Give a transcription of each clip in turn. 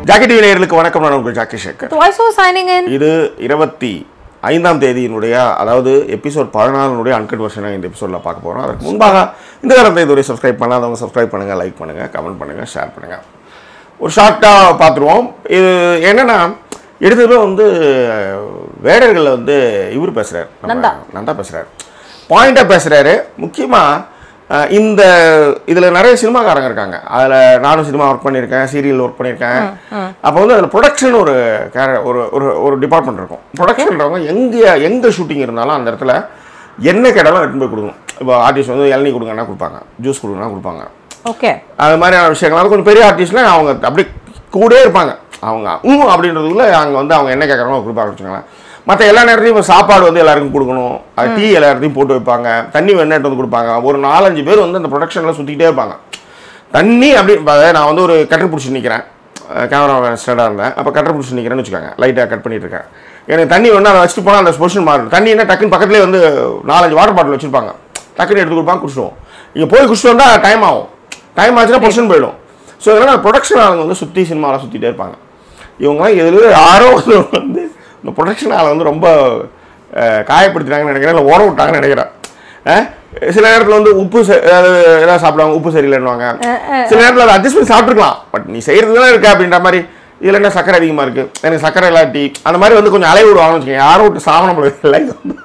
Jackie TV நேயர்களுக்கு வணக்கம் நான் உங்கள் jockey Sekar also signing in. இது இருபத்தி ஐந்தாம் தேதியினுடைய அதாவது எபிசோட் பதினாலுனுடைய அன்கட் வருஷனாக இந்த எபிசோடில் பார்க்க போகிறோம் அதற்கு முன்பாக இந்த காலத்தை இதுவரை சப்ஸ்கிரைப் பண்ணாதவங்க சப்ஸ்கிரைப் பண்ணுங்கள் லைக் பண்ணுங்கள் கமெண்ட் பண்ணுங்கள் ஷேர் பண்ணுங்கள் ஒரு ஷார்ட்டாக பார்த்துருவோம் இது என்னென்னா எடுத்ததுமே வந்து வேடர்களில் வந்து இவர் பேசுகிறார் நந்தா. நந்தா பேசுகிறார் பாயிண்டாக பேசுகிறாரு முக்கியமாக இந்த இதில் நிறைய சினிமாக்காரங்க இருக்காங்க அதில் நானும் சினிமா ஒர்க் பண்ணியிருக்கேன் சீரியல் ஒர்க் பண்ணியிருக்கேன் அப்போ வந்து அதில் ப்ரொடக்ஷன் ஒரு கேர ஒரு ஒரு ஒரு டிபார்ட்மெண்ட் இருக்கும் ப்ரொடக்ஷன்றவங்க எங்கே எங்கே ஷூட்டிங் இருந்தாலும் அந்த இடத்துல என்ன கேட்டாலும் எடுத்துன்னு போய் கொடுக்கணும் இப்போ ஆர்டிஸ்ட் வந்து இளநீ கொடுங்கன்னா கொடுப்பாங்க ஜூஸ் கொடுங்கன்னா கொடுப்பாங்க Okay. அது மாதிரியான விஷயங்கள்லாம் கொஞ்சம் பெரிய ஆர்டிஸ்ட்லாம் அவங்க அப்படியே கூடயே இருப்பாங்க அவங்க ம் அப்படின்றதுக்குள்ள அங்கே வந்து அவங்க என்ன கேட்குறாங்களோ கொடுப்பாங்க வச்சுக்கோங்களேன் மற்ற எல்லா நேரத்தையும் இப்போ சாப்பாடு வந்து எல்லாருக்கும் கொடுக்கணும் அது டீ எல்லா இடத்தையும் போட்டு வைப்பாங்க தண்ணி வேணா எடுத்து வந்து கொடுப்பாங்க ஒரு நாலஞ்சு பேர் வந்து அந்த ப்ரொடக்ஷனில் சுற்றிக்கிட்டே இருப்பாங்க தண்ணி அப்படி இப்ப நான் வந்து ஒரு கட்டர் பிடிச்சி நிற்கிறேன் கேமரா ஸ்டாண்டாக இருந்தேன் அப்போ கட்டர் பிடிச்சி நிற்கிறேன்னு வச்சுக்கோங்க லைட்டாக கட் பண்ணிட்டு இருக்கேன் எனக்கு தண்ணி வேணும் அதை வச்சுட்டு போனால் அந்த பொசிஷன் மாறும் தண்ணி என்ன டக்குன்னு பக்கத்துலேயே வந்து நாலஞ்சு வாட்டர் பாட்டில் வச்சுருப்பாங்க டக்குன்னு எடுத்து கொடுப்பாங்க குடிச்சிடுவோம் இங்கே போய் குடிச்சிட்டு வந்தால் டைம் ஆகும் டைம் ஆச்சுன்னா பொசிஷன் போயிடும் ஸோ இதனால் ப்ரொடக்ஷன் ஆளுங்க வந்து சுற்றி சினிமாவில் சுற்றிட்டே இருப்பாங்க இவங்கலாம் எதுல யாரோ ஒருத்தர் வந்து இந்த ப்ரொடக்ஷன் ஆளை வந்து ரொம்ப அஹ், காயப்படுத்தினாங்கன்னு நினைக்கிறேன் இல்லை ஓட விட்டாங்கன்னு நினைக்கிறேன் அஹ், சில நேரத்தில் வந்து உப்பு ச- அதாவது ஏதாவது சாப்பிடுவாங்க உப்பு சரியில்லைன்னுவாங்க சில நேரத்தில் அதை அட்ஜஸ்ட் பண்ணி சாப்பிட்ருக்கலாம் பட் நீ செய்கிறது தான் இருக்க அப்படின்ற மாதிரி இதில் என்ன சக்கரை அதிகமாக இருக்குது எனக்கு சக்கரை இல்லாட்டி அந்த மாதிரி வந்து கொஞ்சம் அலைவு விடுவாங்கன்னு வச்சுக்கோங்க யாரும் விட்டு சாவனம் இல்லை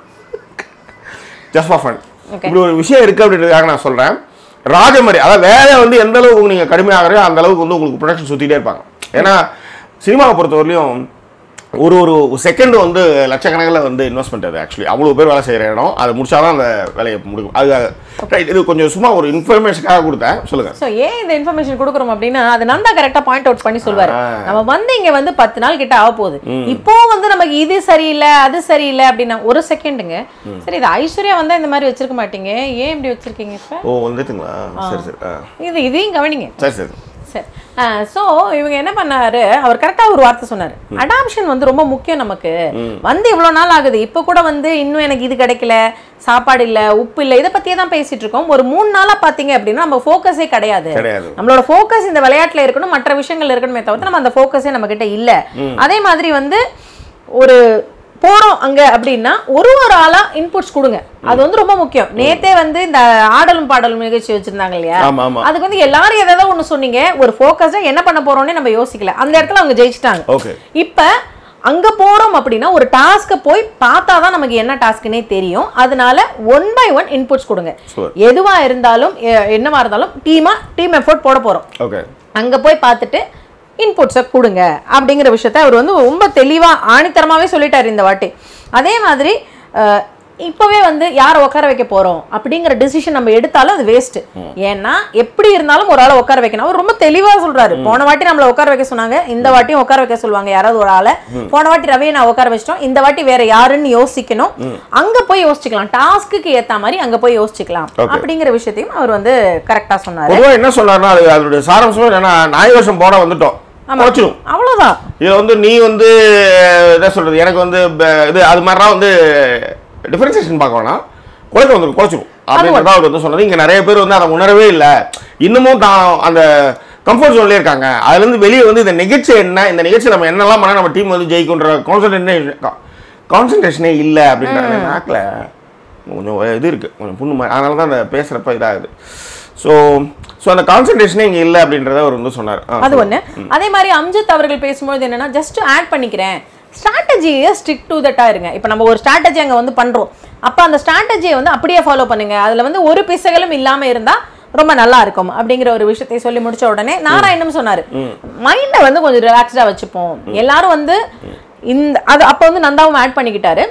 ஜஸ்ட் ஃபார் ஃபன் Okay. இப்படி ஒரு விஷயம் இருக்குது அப்படின்றதுக்காக நான் சொல்கிறேன் ராஜமரி அதாவது வேலை வந்து எந்த அளவுக்கு நீங்கள் கடுமையாகிறோ அந்த அளவுக்கு வந்து உங்களுக்கு ப்ரொடக்ஷன் சுற்றிட்டே இருப்பாங்க ஏன்னா சினிமாவை பொறுத்தவரையிலும் ஒரு ஒரு செகண்ட் வந்து லட்சக்கணக்கில் வந்து இன்வெஸ்ட்மெண்ட் அது ஆக்சுவலி அவ்வளோ பேர் வேலை செய்கிற இடம் அதை முடிச்சாதான் அந்த வேலையை முடிக்கும் அது ரைட் இது கொஞ்சம் சும்மா ஒரு இன்ஃபர்மேஷனுக்காக கொடுத்தேன் சொல்லுங்கள் So, ஏன் இந்த இன்ஃபர்மேஷன் கொடுக்குறோம் அப்படின்னா அது நந்தா கரெக்டா பாயிண்ட் அவுட் பண்ணி சொல்வாரு ஆ. நம்ம வந்து இங்க வந்து பத்து நாள் கிட்ட ஆக போகுது இப்போ வந்து நமக்கு இது சரியில்லை அது சரியில்லை அப்படின்னா ஒரு செகண்டுங்க சரி இது ஐஸ்வர்யா வந்தா இந்த மாதிரி வச்சிருக்க மாட்டீங்க ஏன் இப்படி வச்சிருக்கீங்க இப்ப ஓ வந்துட்டுங்களா சரி சரி ஆ இது இதையும் கவனிங்க சரி சரி சரி ஸோ இவங்க என்ன பண்ணாரு அவர் கரெக்டாக ஒரு வார்த்தை சொன்னார் அடாப்ஷன் வந்து ரொம்ப முக்கியம் நமக்கு வந்து இவ்வளோ நாள் ஆகுது இப்போ கூட வந்து இன்னும் எனக்கு இது கிடைக்கல சாப்பாடு இல்லை உப்பு இல்லை இதை பற்றியே தான் பேசிட்டு இருக்கோம் ஒரு மூணு நாளாக பார்த்தீங்க அப்படின்னா நம்ம ஃபோக்கஸே கிடையாது கிடையாது நம்மளோட ஃபோக்கஸ் இந்த விளையாட்டுல இருக்கணும் மற்ற விஷயங்கள் இருக்கணுமே தவிர்த்து நம்ம அந்த ஃபோக்கஸே நம்ம கிட்ட இல்ல அதே மாதிரி வந்து ஒரு போறோம் அங்க அப்படின்னா ஒரு ஒரு ஆளா இன்புட்ஸ் கொடுங்க அது வந்து ரொம்ப முக்கியம் நேத்தே வந்து இந்த ஆடலும் பாடலும் நிகழ்ச்சி வச்சிருந்தாங்க இல்லையா ஆமா ஆமா அதுக்கு வந்து எல்லாரும் எதாவது ஒண்ணு சொன்னீங்க ஒரு ஃபோக்கஸா என்ன பண்ண போறோம்னே நம்ம யோசிக்கல அந்த இடத்துல அவங்க ஜெயிச்சிட்டாங்க ஓகே இப்ப அங்க போறோம் அப்படின்னா ஒரு டாஸ்க்கை போய் பார்த்தா தான் நமக்கு என்ன டாஸ்க்னே தெரியும் அதனால ஒன் பை ஒன் இன்புட்ஸ் கொடுங்க Sure. எதுவா இருந்தாலும் எ- என்னவா இருந்தாலும் டீமா டீம் எஃபோர்ட் போட போறோம் ஓகே அங்க போய் பார்த்துட்டு இன்புட்ஸை கொடுங்க அப்படிங்கிற விஷயத்த அவர் வந்து ரொம்ப தெளிவா ஆணித்தரமாவே சொல்லிட்டாரு இந்த வாட்டி அதே மாதிரி அஹ், இப்பவே வந்து யாரை உட்கார வைக்க போறோம் அப்படிங்கிற டிசிஷன் நம்ம எடுத்தாலும் அது வேஸ்ட் ஏன்னா எப்படி இருந்தாலும் ஒரு ஆளை உட்கார வைக்கணும் அவர் ரொம்ப தெளிவா சொல்றாரு போன வாட்டி நம்மள உட்கார வைக்க சொன்னாங்க இந்த வாட்டியும் உட்கார வைக்க சொல்லுவாங்க யாராவது ஒரு ஆளை போன வாட்டி ரவியை நான் உட்கார வச்சிட்டோம் இந்த வாட்டி வேற யாருன்னு யோசிக்கணும் அங்க போய் யோசிச்சுக்கலாம் டாஸ்க்கு ஏத்த மாதிரி அங்க போய் யோசிச்சுக்கலாம் Okay. அப்படிங்கிற விஷயத்தையும் அவர் வந்து கரெக்டா சொன்னாரு பொதுவாக என்ன சொன்னார்னா அது அதோடைய சாராம்சம் என்னன்னா நாய் வருஷம் போட வந்துட்டோம் குறைச்சிடும் அவ்வளவுதான் இது வந்து நீ வந்து என்ன சொல்றது எனக்கு வந்து ப- இது அது மாதிரிலாம் வந்து டிஃபரன்சியேஷன் பார்க்க வேணாம் குறைக்க வந்துடும் குறைச்சிடும் அப்படின்றத அவர் வந்து சொன்னது இங்கே நிறைய பேர் வந்து அதை உணரவே இல்லை இன்னமும் தான் அந்த கம்ஃபர்ட் ஜோன்லேயே இருக்காங்க அதுலேருந்து வெளியே வந்து இந்த நிகழ்ச்சி என்ன இந்த நிகழ்ச்சி நம்ம என்னெல்லாம் பண்ணால் நம்ம டீம் வந்து ஜெயிக்குன்ற கான்சன்ட்ரேஷன் கான்சன்ட்ரேஷனே இல்லை அப்படின்றாங்க நாக்கில் கொஞ்சம் இது இருக்குது கொஞ்சம் புண்ணு மாதிரி அதனால தான் அந்த பேசுகிறப்ப இதாகுது ஸோ ஸோ அந்த கான்சன்ட்ரேஷனே இங்கே இல்லை அப்படின்றத அவர் வந்து சொன்னார் ஆ, அது ஒண்ணு அதே மாதிரி அம்ஜத் அவர்கள் பேசும்போது என்னன்னா ஜஸ்ட் ஆட் பண்ணிக்கிறேன் ஸ்ட்ராட்டஜியை ஸ்டிக் டு தட்டா இருங்க இப்போ நம்ம ஒரு ஸ்ட்ராட்டஜி அங்க வந்து பண்றோம் அப்ப அந்த ஸ்ட்ராட்டஜியை வந்து அப்படியே ஃபாலோ பண்ணுங்க அதுல வந்து ஒரு பிசகலும் இல்லாம இருந்தா ரொம்ப நல்லா இருக்கும் அப்படிங்கிற ஒரு விஷயத்தை சொல்லி முடிச்ச உடனே நாராயணம் சொன்னாரு மைண்டை வந்து கொஞ்சம் ரிலாக்ஸ்டா வச்சுப்போம் எல்லாரும் வந்து இந்த அது அப்ப வந்து நந்தாவும் ஆட் பண்ணிக்கிட்டாரு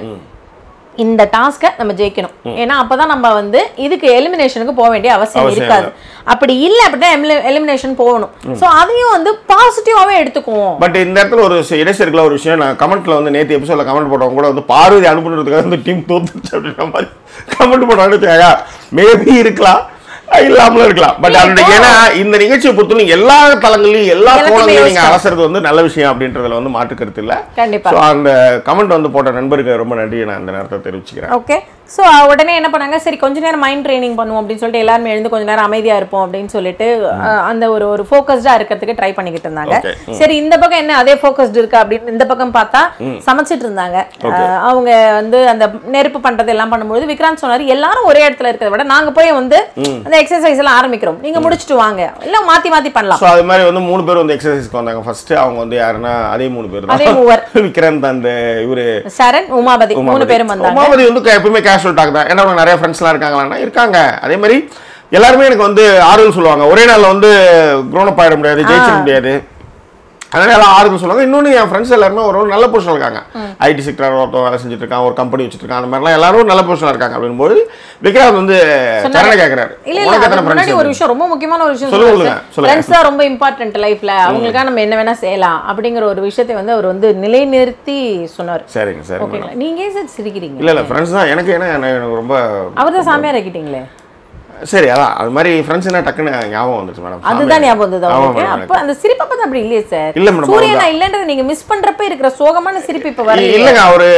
இந்த டாஸ்க்கை நம்ம ஜெயிக்கணும் ஏன்னா அப்பதான் நம்ம வந்து இதுக்கு எலிமினேஷனுக்கு போக வேண்டிய அவசியம் அவசியம் இருக்காது அப்படி இல்லை அப்படின்னா எலிமினேஷன் போகணும் ஸோ அதையும் வந்து பாசிட்டிவாவே எடுத்துக்குவோம் பட் இந்த இடத்துல ஒரு சி- இடைச்செருக்குல ஒரு விஷயம் நான் கமெண்ட்ல வந்து நேற்று எபிசோட்ல கமெண்ட் போட்டவங்க கூட வந்து பார்வதி அனுப்புனதுக்காக வந்து டீம் தோத்துச்சு அப்படின்ற மாதிரி கமெண்ட் போட்டாங்க மேபி இருக்கலாம் இல்லாமலும் இருக்கலாம் பட் அதனுடைய ஏன்னா இந்த நிகழ்ச்சியை பொறுத்தவரைக்கும் எல்லா தளங்களையும் எல்லா எல்லாத்தையுமே கோணங்களையும் நீங்க யோசிக்கலாம். அலசுறது வந்து நல்ல விஷயம் அப்படின்றதுல வந்து மாற்று கருத்து இல்ல கண்டிப்பா ஸோ அந்த கமெண்ட் வந்து போட்ட நண்பருக்கு ரொம்ப நன்றி நான் அந்த நேரத்தை தெரிவிச்சுக்கிறேன் ஓகே ஸோ உடனே என்ன பண்ணாங்க சரி கொஞ்ச நேரம் மைண்ட் ட்ரைனிங் பண்ணுவோம் அப்படின்னு சொல்லிட்டு எல்லாருமே எழுந்து கொஞ்ச நேரம் அமைதியா இருப்போம் அப்படின்னு சொல்லிட்டு அஹ், அந்த ஒரு ஒரு ஃபோக்கஸ்டா இருக்கிறதுக்கு ட்ரை பண்ணிக்கிட்டு இருந்தாங்க Okay. சரி இந்த பக்கம் என்ன அதே ஃபோக்கஸ்டு இருக்கு அப்படின்னு இந்த பக்கம் பார்த்தா சமைச்சிட்டு இருந்தாங்க அஹ், அவங்க வந்து அந்த நெருப்பு பண்றது எல்லாம் பண்ணும்போது விக்ராந்த் சொன்னாரு எல்லாரும் ஒரே இடத்துல இருக்கிறத விட நாங்க போய் வந்து அந்த எக்ஸசைஸ் எல்லாம் ஆரம்பிக்கிறோம் நீங்க முடிச்சிட்டு வாங்க இல்ல மாத்தி மாத்தி பண்ணலாம் ஸோ அது மாதிரி வந்து மூணு பேர் வந்து எக்ஸசைஸ்க்கு வந்தாங்க ஃபர்ஸ்ட் அவங்க வந்து யாருன்னா அதே மூணு பேர் அதே மூவர். விக்ராந்த் அந்த இவரு சரண் உமாபதி மூணு பேரும் வந்தாங்க உமாபதி வந்து க- எப்பவுமே கேஷுவல் டாக் தான் ஏன்னா அவங்க நிறைய ஃப்ரெண்ட்ஸ்லாம் இருக்காங்களான்னா இருக்காங்க அதே மாதிரி எல்லாருமே எனக்கு வந்து ஆறுதல் சொல்லுவாங்க ஒரே நாள்ல வந்து க்ரோனப் ஆயிட முடியாது ஜெயிச்சிட முடியாது அதனால எல்லாம் ஆறுதல் சொல்லுவாங்க இன்னொன்று என் ஃப்ரெண்ட்ஸ் எல்லாருமே ஒரு ஒரு நல்ல பொசிஷன் இருக்காங்க ஐடி செக்டர் ஒருத்தன் வேலை செஞ்சுட்டு இருக்கான் ஒரு கம்பெனி வச்சுட்டு இருக்கான் அந்த மாதிரிலாம் எல்லாரும் ஒரு நல்ல பொசிஷன் இருக்காங்க அப்படின்போது விக்ராந்த் வந்து சரண கேட்கிறாரு இல்ல இல்ல உனக்கு அதுக்கு எத்தனை முன்னாடி ஒரு ஃப்ரெண்ட்ஸ் விஷயம் ரொம்ப முக்கியமான ஒரு விஷயம் சொல்லுங்க, சொல்லுங்க சொல்லுங்க. ஃப்ரெண்ட்ஸ் தான் ரொம்ப இம்பார்ட்டன்ட் லைஃப்ல அவங்களுக்காக நம்ம என்ன வேணா செய்யலாம் அப்படிங்கிற ஒரு விஷயத்தை வந்து அவர் வந்து நிலைநிறுத்தி சொன்னார் சரிங்க சரி ஓகேங்களா நீங்க ஏன் சார் சிரிக்கிறீங்க இல்ல இல்ல ஃப்ரெண்ட்ஸ் தான் எனக்கு என்ன எனக்கு ரொம்ப அவர் தான் சாமியார் ஆக்கிட்டீங்களே சரி அதான் அது மாதிரி ஃப்ரெண்ட்ஸ்னா டக்குன்னு ஞாபகம் வந்துச்சு மேடம் அதுதான் ஞாபகம் வந்தது ஆமா அவங்களுக்கு மேடம் அப்ப அந்த சிரிப்பை பார்த்தா அப்படி இல்லையே சார் இல்ல மேடம், சூரியனா இல்லன்றது நீங்க மிஸ் பண்றப்ப இருக்கிற சோகமான சிரிப்பு இப்ப வரல இல்லைங்க அவரு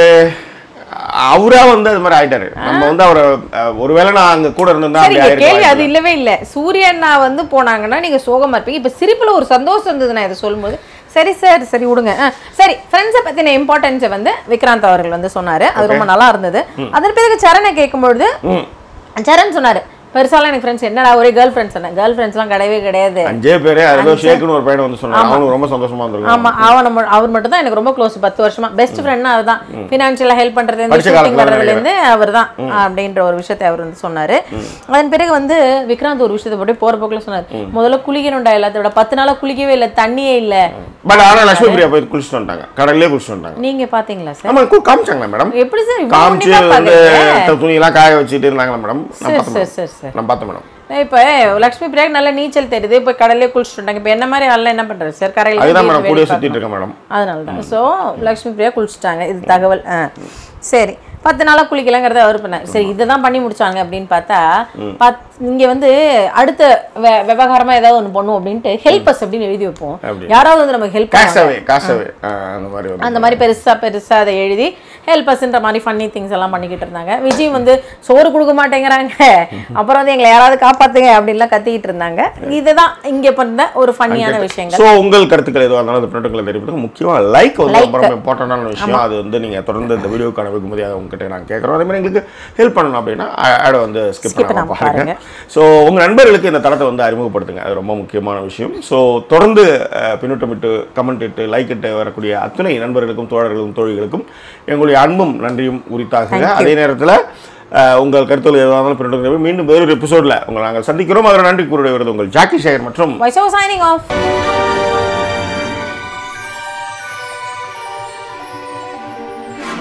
அவரா வந்து அது மாதிரி ஆயிட்டாரு நம்ம வந்து அவரை அஹ், ஒருவேளை நான் அங்க கூட இருந்திருந்தா சரி அப்படி இங்க கேள்வி அது ஆயிருக்கும் இல்லவே இல்ல சூரியனா வந்து போனாங்கன்னா நீங்க சோகமா இருப்பீங்க இப்ப சிரிப்புல ஒரு சந்தோஷம் இருந்தது நான் இதை சொல்லும்போது சரி சார் சரி விடுங்க ஆ, சரி ஃப்ரெண்ட்ஸை பத்தின இம்பார்ட்டன்ஸை வந்து விக்ராந்த் அவர்கள் வந்து சொன்னாரு அது ரொம்ப நல்லா இருந்தது அதன் பிறகு சரணை கேட்கும்பொழுது ம். சரண் சொன்னாரு பெருசாலாம் எனக்கு ஃப்ரெண்ட்ஸ் என்னடா ஒரே கேர்ள் ஃப்ரெண்ட்ஸ் என்ன கேர்ள் ஃப்ரெண்ட்ஸ்லாம் கிடையவே கிடையாது அஞ்சே பேரு அது ஏதோ ஷேக்குன்னு ஒரு பையன் வந்து சொன்னாங்க அவனுக்கு ரொம்ப சந்தோஷமா இருந்திருக்கும் ஆமா அவன் நம்ம அவர் மட்டும் தான் எனக்கு ரொம்ப க்ளோஸ் பத்து வருஷமா பெஸ்ட் ஃப்ரெண்ட்னா அவர் தான் ஃபினான்ஷியலா ஹெல்ப் பண்றது இருந்து படிச்ச ஷூட்டிங் காலத்துல வர்றதுல இருந்து அவர் தான் அப்படின்ற ஒரு விஷயத்தை அவர் வந்து சொன்னாரு அதன் பிறகு வந்து விக்ராந்த் ஒரு விஷயத்தை போட்டு போற போக்குல சொன்னார் முதல்ல குளிக்கணும்டா எல்லாத்தோட பத்து நாளா குளிக்கவே இல்லை தண்ணியே இல்ல பட் ஆனா லட்சுமி பிரியா போய் குளிச்சுட்டு வந்துட்டாங்க கடல்லே குளிச்சுட்டு வந்துட்டாங்க நீங்க பாத்தீங்களா சார் ஆமா கு- காமிச்சாங்களா மேடம் எப்படி சார் இவ்வளவு காமிச்சு உன்னிப்பா வந்து பாக்குறீங்க? துணியெல்லாம் காய வச்சுட்டு இருந்தாங்களா மேடம் நான் சரி பார்த்தேன் சரி மேடம் சரி சரி நான் பார்த்தேன் மேடம் இப்ப லட்சுமி பிரியாக்கு நல்ல நீச்சல் தெரியுது இப்ப கடல்லே குளிச்சுட்டு வந்தாங்க இப்ப என்ன மாதிரி ஆள்லாம் என்ன பண்றது சார் கரையில அதுதான் இருந்து மேடம் வெளிய கூடிய பார்க்கணும். சுத்திட்டு இருக்கேன் மேடம் அதனால தான் ஸோ லக்ஷ்மி பிரியா குளிச்சுட்டாங்க இது தகவல் ஆ சரி பத்து நாளாக குளிக்கலங்கிறத அவர் பண்ணார் சரி இதை தான் பண்ணி முடிச்சாங்க அப்படின்னு பார்த்தா பத் இங்கே வந்து அடுத்த வெ விவகாரமாக ஏதாவது ஒன்று பண்ணுவோம் அப்படின்ட்டு ஹெல்பஸ் அப்படின்னு எழுதி வைப்போம் அப்படி. யாராவது வந்து நமக்கு ஹெல்ப் காசவே காசவே அந்த மாதிரி வந்து அந்த மாதிரி பெருசா பெருசா அதை எழுதி ஹெல்பஸ்ன்ற மாதிரி ஃபன்னி திங்ஸ் எல்லாம் பண்ணிக்கிட்டு இருந்தாங்க விஜய் வந்து சோறு கொடுக்க மாட்டேங்கிறாங்க அப்புறம் வந்து எங்களை யாராவது காப்பாத்துங்க அப்படின்லாம் கத்திக்கிட்டு இருந்தாங்க இதுதான் இங்க பண்ண ஒரு ஃபன்னியான விஷயங்கள் ஸோ உங்கள் கருத்துக்கள் எதுவாக இருந்தாலும் அந்த பிரிண்டுகளை தெரிவித்து முக்கியமாக லைக் வந்து ரொம்ப ரொம்ப இம்பார்ட்டண்டான விஷயம் அது வந்து நீங்கள் தொடர்ந்து இந்த வீடியோக்கான வைக்கும்போது அதை உங்ககிட்ட நாங்கள் கேட்குறோம் அதே மாதிரி எங்களுக்கு ஹெல்ப் பண்ணணும் அப்படின்னா ஆடை வந்து ஸ்கிப் Skip பண்ணாம பண்ணாம பாருங்க ஸோ உங்கள் நண்பர்களுக்கு இந்த தளத்தை வந்து அறிமுகப்படுத்துங்க அது ரொம்ப முக்கியமான விஷயம் ஸோ தொடர்ந்து அஹ், பின்னூட்டமிட்டு கமெண்ட் இட்டு லைக் இட்டு வரக்கூடிய அத்தனை நண்பர்களுக்கும் தோழர்களுக்கும் தோழிகளுக்கும் எங்களுடைய அன்பும் நன்றியும் உரித்தாகுங்க அதே நேரத்தில் உங்கள் கருத்துக்கள் எதுவாக இருந்தாலும் பின்னூட்டம் மீண்டும் வேறொரு எபிசோடில் உங்களை நாங்கள் சந்திக்கிறோம் அதில் நன்றி கூறுடைய வருது உங்கள் ஜாக்கி சேகர் மற்றும் Why so signing off?